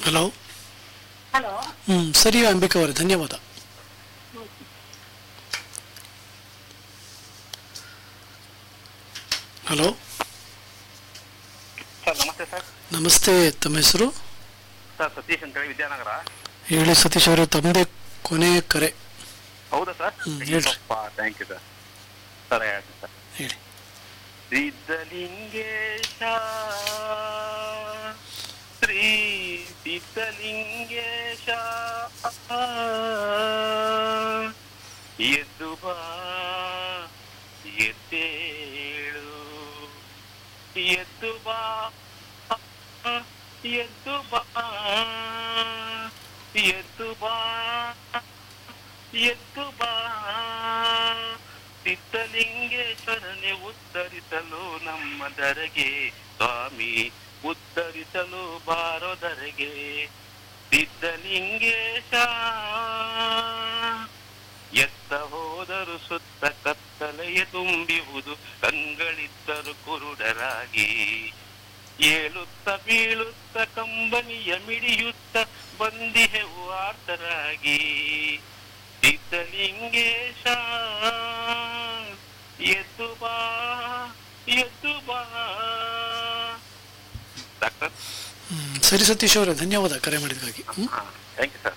Hello hello ಹ್ಞೂ ಸರಿ ಅಂಬಿಕಾ ಅವರೇ ಧನ್ಯವಾದ ಹಲೋ ಸರ್ ನಮಸ್ತೆ ಸರ್ ನಮಸ್ತೆ ತಮ್ಮ ಹೆಸರು ಸರ್ ಸತೀಶ್ ಅಂತೇಳಿ ವಿದ್ಯಾನಗರ ಹೇಳಿ ಸತೀಶ್ ಅವರೇ ತಮ್ಮದೇ ಕೊನೆ ಕರೆ ಹೌದಾ ಸರ್ ಹ್ಮ್, ಹೇಳ್ರಿ. ಥ್ಯಾಂಕ್ ಯು ಸರ್ ಸರ್ ಹೇಳ್ತೀನಿ ಸರ್ ಹೇಳಿ ಸಿದ್ಧಲಿಂಗೇಶ ಶ್ರೀ ಸಿದ್ಧಲಿಂಗೇಶ ಎದ್ದು ಬಾ ಎದ್ದೇಳು ಎದ್ದು ಬಾ ಎದ್ದು ಬಾ ಎದ್ದು ಬಾ ಎದ್ದು ಬಾ ಸಿದ್ಧಲಿಂಗೇಶ್ವರನೇ ಉತ್ತರಿಸಲು ನಮ್ಮ ದರೆಗೆ ಸ್ವಾಮಿ ಉತ್ತರಿಸಲು ಬಾರೋ ದರೆಗೆ ಸಿದ್ಧಲಿಂಗೇಶ ಎತ್ತ ಹೋದರು ಸುತ್ತ ಕತ್ತಲೆಯ ತುಂಬಿಹುದು ಕಂಗಳಿದ್ದರು ಕುರುಡರಾಗಿ ಏಳುತ್ತ ಬೀಳುತ್ತ ಕಂಬನಿಯ ಮಿಡಿಯುತ್ತ ಬಂದಿಹೆವು ಆರ್ತರಾಗಿ ಸಿದ್ಧಲಿಂಗೇಶ ಎದ್ದು ಬಾ ಎದ್ದು ಬಾ ಸಖತ್ ಹ್ಮ್, ಸರಿ ಸತೀಶ್ ಅವರೇ ಧನ್ಯವಾದ ಕರೆ ಮಾಡಿದ್ದಕ್ಕಾಗಿ ಹ್ಮ್ ಥ್ಯಾಂಕ್ ಯು ಸರ್